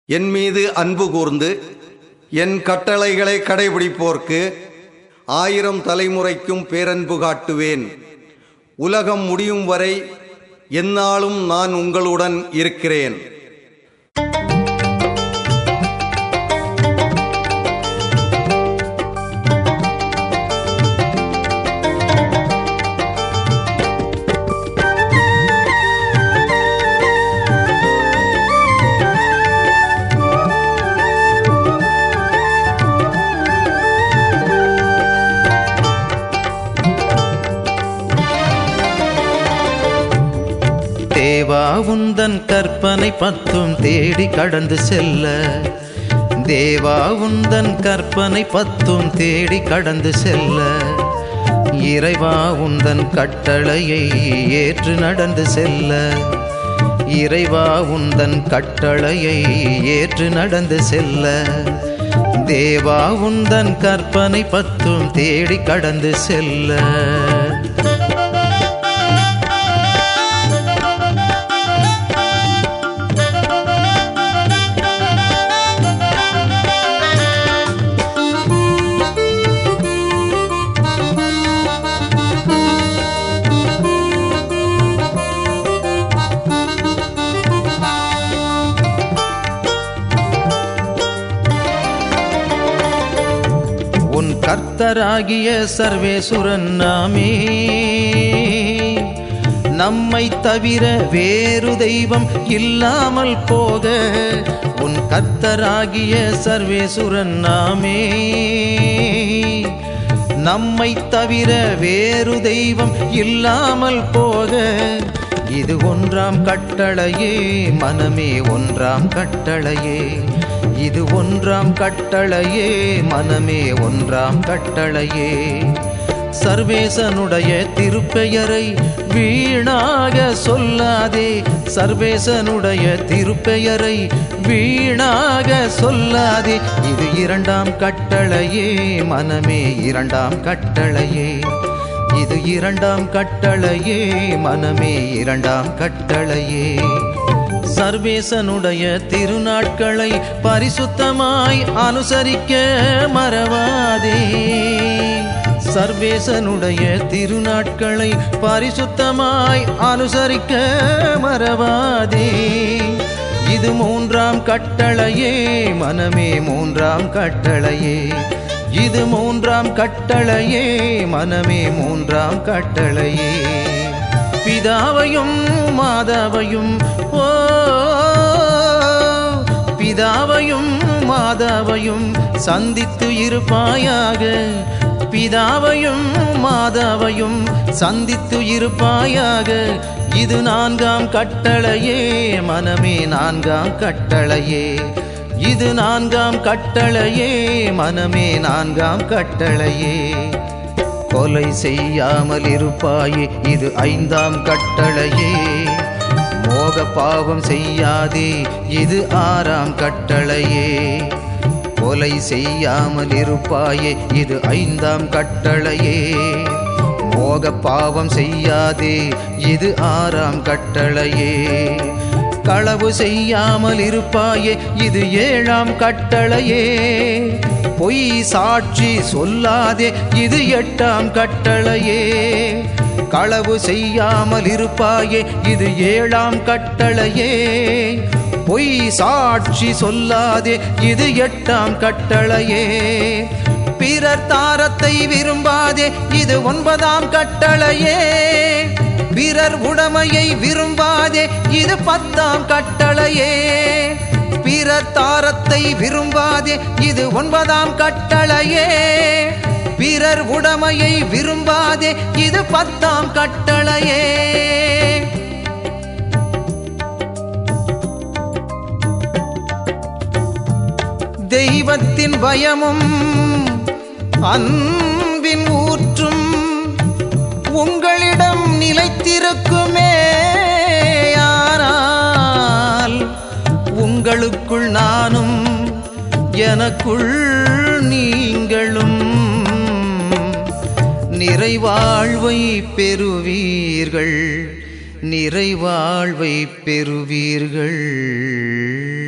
என் மீது அன்பு கூர்ந்து என் கட்டளைகளை கடைபிடிப்போர்க்கு ஆயிரம் தலைமுறைக்கும் பேரன்பு காட்டுவேன் உலகம் முடியும் வரை எந்நாளும் நான் உங்களுடன் இருக்கிறேன் தேவா உந்தன் கற்பனை பத்தும் தேடி கடந்து செல்ல தேவா உந்தன் கற்பனை பத்தும் தேடி கடந்து செல்ல இறைவா உந்தன் கட்டளையை ஏற்று நடந்து செல்ல இறைவா உந்தன் கட்டளையை ஏற்று நடந்து செல்ல தேவா உந்தன் கற்பனை பத்தும் தேடி கடந்து செல்ல உன் கர்த்தராகிய சர்வேசுரன் நாமே நம்மை தவிர வேறு தெய்வம் இல்லாமல் போக உன் கர்த்தராகிய சர்வேசுரன் நாமே நம்மை தவிர வேறு தெய்வம் இல்லாமல் போக இது ஒன்றாம் கட்டளையே மனமே ஒன்றாம் கட்டளையே இது ஒன்றாம் கட்டளையே மனமே ஒன்றாம் கட்டளையே சர்வேசனுடைய திருப்பெயரை வீணாக சொல்லாதே சர்வேசனுடைய திருப்பெயரை வீணாக சொல்லாதே இது இரண்டாம் கட்டளையே மனமே இரண்டாம் கட்டளையே இது இரண்டாம் கட்டளையே மனமே இரண்டாம் கட்டளையே சர்வேசனுடைய திருநாட்களை பரிசுத்தமாய் அனுசரிக்க மறவாதே சர்வேசனுடைய திருநாட்களை பரிசுத்தமாய் அனுசரிக்க மறவாதே இது மூன்றாம் கட்டளையே மனமே மூன்றாம் கட்டளையே இது மூன்றாம் கட்டளையே மனமே மூன்றாம் கட்டளையே பிதாவையும் மாதாவையும் ஓ பிதாவையும் மாதாவையும் சந்தித்து இருப்பாயாக பிதாவையும் மாதாவையும் சந்தித்து இருப்பாயாக இது நான்காம் கட்டளையே மனமே நான்காம் கட்டளையே இது நான்காம் கட்டளையே மனமே நான்காம் கட்டளையே கொலை செய்யாமல் இருப்பாயே இது ஐந்தாம் கட்டளையே மோக பாவம் செய்யாதே இது ஆறாம் கட்டளையே கொலை செய்யாமல் இருப்பாயே இது ஐந்தாம் கட்டளையே மோக பாவம் செய்யாதே இது ஆறாம் கட்டளையே களவு செய்யாமல் இருப்பாயே இது ஏழாம் கட்டளையே பொய் சாட்சி சொல்லாதே இது எட்டாம் கட்டளையே களவு செய்யாமல் இருப்பாயே இது ஏழாம் கட்டளையே பொய் சாட்சி சொல்லாதே இது எட்டாம் கட்டளையே பிறர் தாரத்தை விரும்பாதே இது ஒன்பதாம் கட்டளையே பிறர் உடமையை விரும்பாதே இது பத்தாம் கட்டளையே பிறர் தாரத்தை விரும்பாதே இது ஒன்பதாம் கட்டளையே பிறர் உடமையை விரும்பாதே இது பத்தாம் கட்டளையே தெய்வத்தின் பயமும் அன்பின் ஊற்றும் உங்களிடம் நிலைத்திருக்குமே ஆனால் உங்களுக்குள் நானும் எனக்குள் நீங்களும் நிறைவாழ்வை பெறுவீர்கள் நிறைவாழ்வை பெறுவீர்கள்